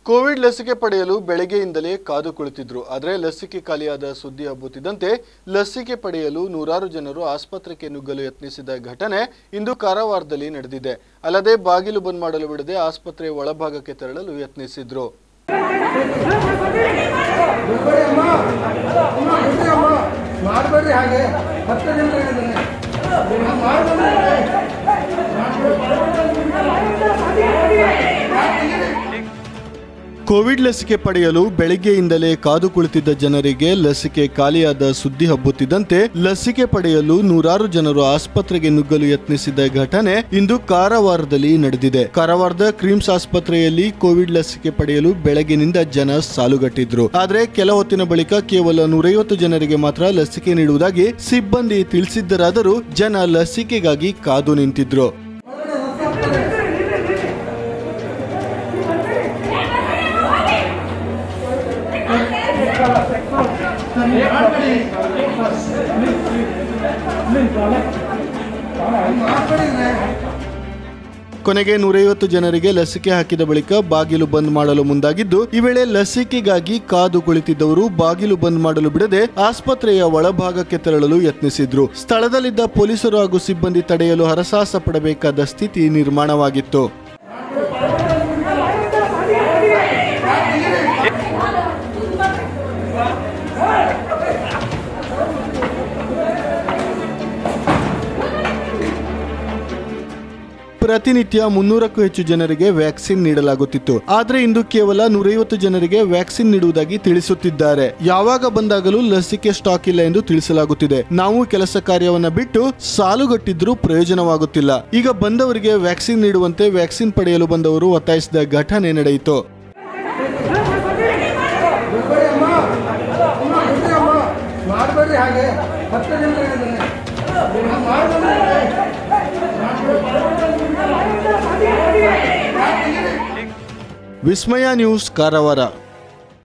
Covid ಲಸಿಕೆ ಪಡೆಯಲು ಬೆಳಗ್ಗೆಯಿಂದಲೇ ಕಾದು ಕುಳಿತಿದ್ರು ಆದರೆ ಲಸಿಕೆ ಖಾಲಿಯಾದ ಸುದ್ದಿ ಹಬ್ಬುತ್ತಿದ್ದಂತೆ ಲಸಿಕೆ ಪಡೆಯಲು ನೂರಾರು ಜನರು ಆಸ್ಪತ್ರೆಗೆ ನುಗ್ಗಲು ಯತ್ನಿಸಿದ ಘಟನೆ ಇಂದು ಕಾರವಾರದಲ್ಲಿ ನಡೆದಿದೆ ಅಲ್ಲದೆ ಬಾಗಿಲು ಬಂದ್ ಮಾಡಲು ಬಿಡದೆ ಆಸ್ಪತ್ರೆ ಒಳಭಾಗಕ್ಕೆ ತೆರಳಲು ಯತ್ನಿಸಿದ್ರು ಮಾಡಬೇಡ್ರಿ ಹಾಗೆ ಹತ್ತು ಜನ ಹೇಳಿದ್ದಾರೆ ಕೋವಿಡ್ ಲಸಿಕೆ ಪಡೆಯಲು ಬೆಳಗ್ಗೆಯಿಂದಲೇ ಕಾದು ಕುಳಿತಿದ್ದ ಜನರಿಗೆ ಲಸಿಕೆ ಖಾಲಿಯಾದ ಸುದ್ದಿ ಹಬ್ಬುತ್ತಿದ್ದಂತೆ ಲಸಿಕೆ ಪಡೆಯಲು ನೂರಾರು ಜನರು ಆಸ್ಪತ್ರೆಗೆ ನುಗ್ಗಲು ಯತ್ನಿಸಿದ ಘಟನೆ ಇಂದು ಕಾರವಾರದಲ್ಲಿ ನಡೆದಿದೆ ಕಾರವಾರದ ಕ್ರೀಮ್ಸ್ ಆಸ್ಪತ್ರೆಯಲ್ಲಿ ಕೋವಿಡ್ ಲಸಿಕೆ ಪಡೆಯಲು ಬೆಳಗಿನಿಂದ ಜನ ಸಾಲುಗಟ್ಟಿದ್ರು ಆದ್ರೆ ಕೆಲ ಹೊತ್ತಿನ ಬಳಿಕ ಕೇವಲ ನೂರೈವತ್ತು ಜನರಿಗೆ ಮಾತ್ರ ಲಸಿಕೆ ನೀಡುವುದಾಗಿ ಸಿಬ್ಬಂದಿ ತಿಳಿಸಿದ್ದರಾದರೂ ಜನ ಲಸಿಕೆಗಾಗಿ ಕಾದು ನಿಂತಿದ್ರು ಕೊನೆಗೆ ನೂರೈವತ್ತು ಜನರಿಗೆ ಲಸಿಕೆ ಹಾಕಿದ ಬಳಿಕ ಬಾಗಿಲು ಬಂದ್ ಮಾಡಲು ಮುಂದಾಗಿದ್ದು ಈ ವೇಳೆ ಲಸಿಕೆಗಾಗಿ ಕಾದು ಕುಳಿತಿದ್ದವರು ಬಾಗಿಲು ಬಂದ್ ಮಾಡಲು ಬಿಡದೆ ಆಸ್ಪತ್ರೆಯ ಒಳಭಾಗಕ್ಕೆ ತೆರಳಲು ಯತ್ನಿಸಿದ್ರು ಸ್ಥಳದಲ್ಲಿದ್ದ ಪೊಲೀಸರು ಹಾಗೂ ಸಿಬ್ಬಂದಿ ತಡೆಯಲು ಹರಸಾಹಸ ಪಡಬೇಕಾದ ಸ್ಥಿತಿ ನಿರ್ಮಾಣವಾಗಿತ್ತು ಪ್ರತಿನಿತ್ಯ ಮುನ್ನೂರಕ್ಕೂ ಹೆಚ್ಚು ಜನರಿಗೆ ವ್ಯಾಕ್ಸಿನ್ ನೀಡಲಾಗುತ್ತಿತ್ತು ಆದ್ರೆ ಇಂದು ಕೇವಲ ನೂರೈವತ್ತು ಜನರಿಗೆ ವ್ಯಾಕ್ಸಿನ್ ನೀಡುವುದಾಗಿ ತಿಳಿಸುತ್ತಿದ್ದಾರೆ ಯಾವಾಗ ಬಂದಾಗಲೂ ಲಸಿಕೆ ಸ್ಟಾಕ್ ಇಲ್ಲ ಎಂದು ತಿಳಿಸಲಾಗುತ್ತಿದೆ ನಾವು ಕೆಲಸ ಕಾರ್ಯವನ್ನ ಬಿಟ್ಟು ಸಾಲುಗಟ್ಟಿದ್ರೂ ಪ್ರಯೋಜನವಾಗುತ್ತಿಲ್ಲ ಈಗ ಬಂದವರಿಗೆ ವ್ಯಾಕ್ಸಿನ್ ನೀಡುವಂತೆ ವ್ಯಾಕ್ಸಿನ್ ಪಡೆಯಲು ಬಂದವರು ಒತ್ತಾಯಿಸಿದ ಘಟನೆ ನಡೆಯಿತು ಮಾಡಬೇಡ್ರಿ ಹಾಗೆ ಹತ್ತು ಜನ ಹೇಳಿದ್ದಾರೆ ವಿಸ್ಮಯ ನ್ಯೂಸ್ ಕಾರವಾರ